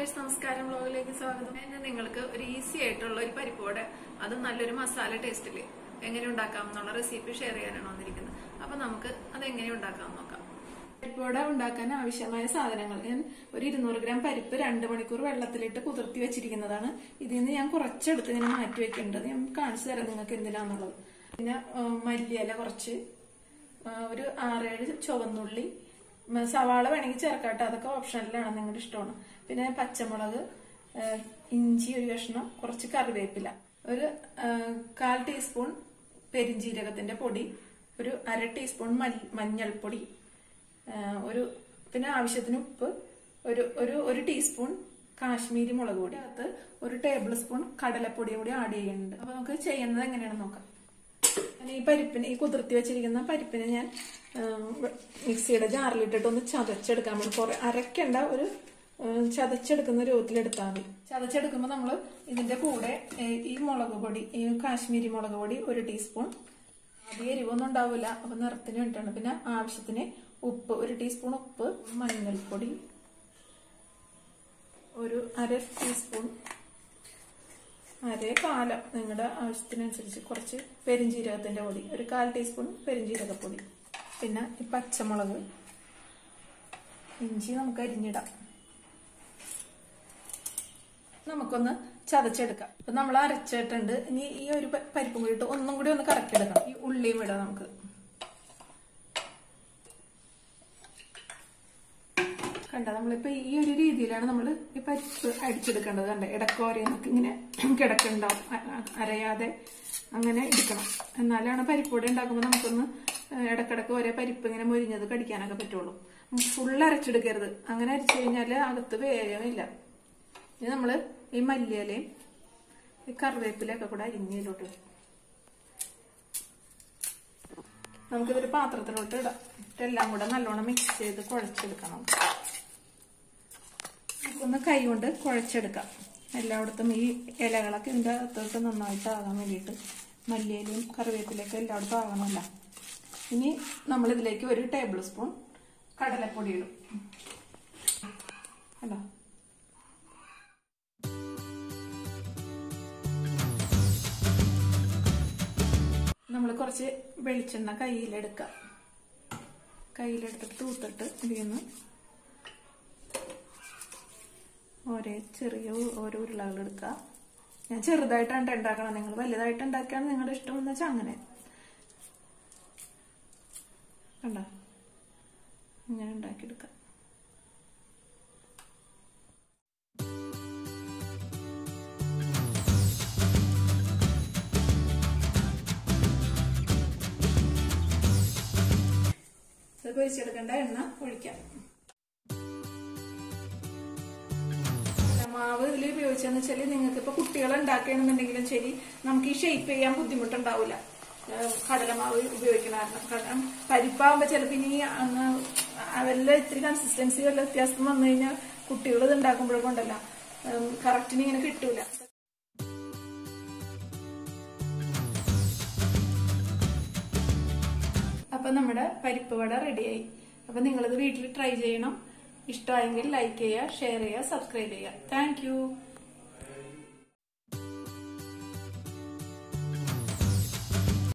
Guys നമസ്കാരം വ്ലോഗിലേക്ക് സ്വാഗതം ഞാൻ നിങ്ങൾക്ക് ഒരു ഈസി ആയിട്ടുള്ള ഒരു പരിപ്പോട അത് നല്ലൊരു മസാല ടേസ്റ്റില് എങ്ങനെ ഉണ്ടാക്കാം എന്നുള്ള റെസിപ്പി ഷെയർ ചെയ്യാനാണ് വന്നിരിക്കുന്നത് അപ്പൊ നമുക്ക് അത് എങ്ങനെ ഉണ്ടാക്കാം നോക്കാം പരിപ്പോട ഉണ്ടാക്കാൻ ആവശ്യമായ സാധനങ്ങൾ ഞാൻ ഒരു ഇരുന്നൂറ് ഗ്രാം പരിപ്പ് രണ്ട് മണിക്കൂർ വെള്ളത്തിലിട്ട് കുതിർത്തി വെച്ചിരിക്കുന്നതാണ് ഇതിൽ നിന്ന് ഞാൻ കുറച്ചെടുത്ത് ഇങ്ങനെ മാറ്റി വെക്കേണ്ടത് ഞാൻ കാണിച്ചു തരാം നിങ്ങൾക്ക് എന്തിനാന്നുള്ളത് പിന്നെ ആ, മല്ലിയില കുറച്ച് ആ, ഒരു ആറേഴ് ചുവന്നുള്ളി ഉം, സവാള വേണമെങ്കിൽ ചേർക്കാട്ടെ അതൊക്കെ ഓപ്ഷനിലാണ് നിങ്ങളുടെ ഇഷ്ടമാണ് പിന്നെ പച്ചമുളക് ആ, ഇഞ്ചി ഒരു കഷ്ണം കുറച്ച് കറിവേപ്പില ഒരു ആ, കാൽ ടീസ്പൂൺ പെരിഞ്ജീരകത്തിന്റെ പൊടി ഒരു അര ടീസ്പൂൺ മൽ- മഞ്ഞൾപ്പൊടി ആ, ഒരു പിന്നെ ആവശ്യത്തിന് ഉപ്പ് ഒരു ഒരു ഒരു ടീസ്പൂൺ കാശ്മീരി മുളക് പൊടി അകത്ത് ഒരു ടേബിൾ സ്പൂൺ കടലപ്പൊടിയും കൂടി ആഡ് ചെയ്യുന്നുണ്ട് അപ്പൊ നമുക്ക് ചെയ്യുന്നത് എങ്ങനെയാണെന്ന് നോക്കാം ഞാൻ ഈ പരിപ്പിന് ഈ കുതിർത്തി വെച്ചിരിക്കുന്ന പരിപ്പിനെ ഞാൻ ഉം, മിക്സിയുടെ ജാറിലിട്ടിട്ട് ഒന്ന് ചതച്ചെടുക്കാൻ വേണ്ടി കുറെ അരക്കണ്ട ഒരു ഉം, ചതച്ചെടുക്കുന്ന രൂപത്തിലെടുത്താൽ മതി ചതച്ചെടുക്കുമ്പോൾ നമ്മൾ ഇതിന്റെ കൂടെ ഏ, ഈ മുളക് പൊടി ഈ കാശ്മീരി മുളക് പൊടി ഒരു ടീസ്പൂൺ അധികം എരിവൊന്നും ഉണ്ടാവില്ല അപ്പൊ നിറത്തിന് വേണ്ടിയിട്ടാണ് പിന്നെ ആവശ്യത്തിന് ഉപ്പ് ഒരു ടീസ്പൂൺ ഉപ്പ് മഞ്ഞൾപ്പൊടി ഒരു അര ടീസ്പൂൺ അരേ കാലം നിങ്ങളുടെ ആവശ്യത്തിനനുസരിച്ച് കുറച്ച് പെരിഞ്ജീരകത്തിന്റെ പൊടി ഒരു കാൽ ടീസ്പൂൺ പെരിഞ്ജീരകപ്പൊടി പിന്നെ ഈ പച്ചമുളക് ഇഞ്ചി നമുക്ക് അരിഞ്ഞിടാം നമുക്കൊന്ന് ചതച്ചെടുക്കാം ഇപ്പൊ നമ്മൾ അരച്ചിട്ടുണ്ട് ഇനി ഈ ഒരു പ- പരിപ്പും കൂടി ഇട്ട് ഒന്നും കൂടി ഒന്ന് കറക്കിയെടുക്കണം ഈ ഉള്ളിയും ഇടാം നമുക്ക് കണ്ട നമ്മളിപ്പോ ഈ ഒരു രീതിയിലാണ് നമ്മൾ ഈ പരിപ്പ് അടിച്ചെടുക്കേണ്ടത് കണ്ട ഇടക്കോരെ നമുക്ക് ഇങ്ങനെ കിടക്കുന്നുണ്ടാവും അ- അ- അരയാതെ അങ്ങനെ എടുക്കണം എന്നാലാണ് പരിപ്പൂടെ ഉണ്ടാക്കുമ്പോൾ നമുക്കൊന്ന് ഇടക്കിടക്ക് ഒരേ പരിപ്പ് ഇങ്ങനെ മൊരിഞ്ഞത് കടിക്കാനൊക്കെ പറ്റുള്ളൂ ഫുൾ അരച്ചെടുക്കരുത് അങ്ങനെ അരച്ചു കഴിഞ്ഞാൽ അകത്ത് വേഗമില്ല ഇനി നമ്മള് ഈ മല്ലിയിലയും ഈ കറിവേപ്പിലൊക്കെ കൂടെ അരിഞ്ഞതിലോട്ട് ഇടും. നമുക്കിതൊരു പാത്രത്തിലോട്ട് ഇടാം ഇതെല്ലാം കൂടെ നല്ലോണം മിക്സ് ചെയ്ത് കുഴച്ചെടുക്കണം ഒന്ന് കൈ കൊണ്ട് കുഴച്ചെടുക്കാം എല്ലായിടത്തും ഈ ഇലകളൊക്കെ ഇതിൻ്റെ അകത്തോട്ട് നന്നായിട്ട് ആകാൻ വേണ്ടിയിട്ട് മല്ലിയിലയും കറിവേപ്പിലയൊക്കെ എല്ലായിടത്തും ആകണമല്ല ഇനി നമ്മളിതിലേക്ക് ഒരു ടേബിൾ സ്പൂൺ കടലപ്പൊടി ഇടും അല്ല നമ്മൾ കുറച്ച് വെളിച്ചെണ്ണ കയ്യിലെടുക്കാം കയ്യിലെടുത്തിട്ട് തൂത്തിട്ട് ഇതിൽ നിന്ന് ഓരോ ചെറിയ ഉ- ഓരോ ഉരുളകൾ എടുക്കുക ഞാൻ ചെറുതായിട്ടാണ് ഉണ്ടാക്കണം നിങ്ങൾ വലുതായിട്ട് ഉണ്ടാക്കിയാണ് നിങ്ങളുടെ ഇഷ്ടം എന്ന് വെച്ചാൽ അങ്ങനെ കണ്ട ഇങ്ങനെ ഉണ്ടാക്കിയെടുക്കാം ഇത് പൊരിച്ചെടുക്കേണ്ട എണ്ണ ഒഴിക്കാം മാവ് ഇതിൽ ഉപയോഗിച്ചെന്ന് വെച്ചാൽ നിങ്ങൾക്ക് ഇപ്പൊ കുട്ടികൾ ഉണ്ടാക്കുകയാണെന്നുണ്ടെങ്കിലും ശരി നമുക്ക് ഈ ഷേപ്പ് ചെയ്യാൻ ബുദ്ധിമുട്ടുണ്ടാവില്ല ഏഹ് കടലമാവ് ഉപയോഗിക്കണ കാരണം കാരണം പരിപ്പാകുമ്പോ ചിലപ്പോ ഇനി അന്ന് വല്ല ഇത്തിരി കൺസിസ്റ്റൻസി വല്ല വ്യത്യാസം വന്നു കഴിഞ്ഞാൽ കുട്ടികൾ ഇത് ഉണ്ടാക്കുമ്പോഴൊക്കെ കറക്റ്റിന് ഇങ്ങനെ കിട്ടൂല അപ്പൊ നമ്മുടെ പരിപ്പ് വട റെഡിയായി അപ്പൊ നിങ്ങളിത് വീട്ടിൽ ട്രൈ ചെയ്യണം ഇഷ്ടമായെങ്കിൽ ലൈക്ക് ചെയ്യുക ഷെയർ ചെയ്യുക സബ്സ്ക്രൈബ് ചെയ്യുക താങ്ക്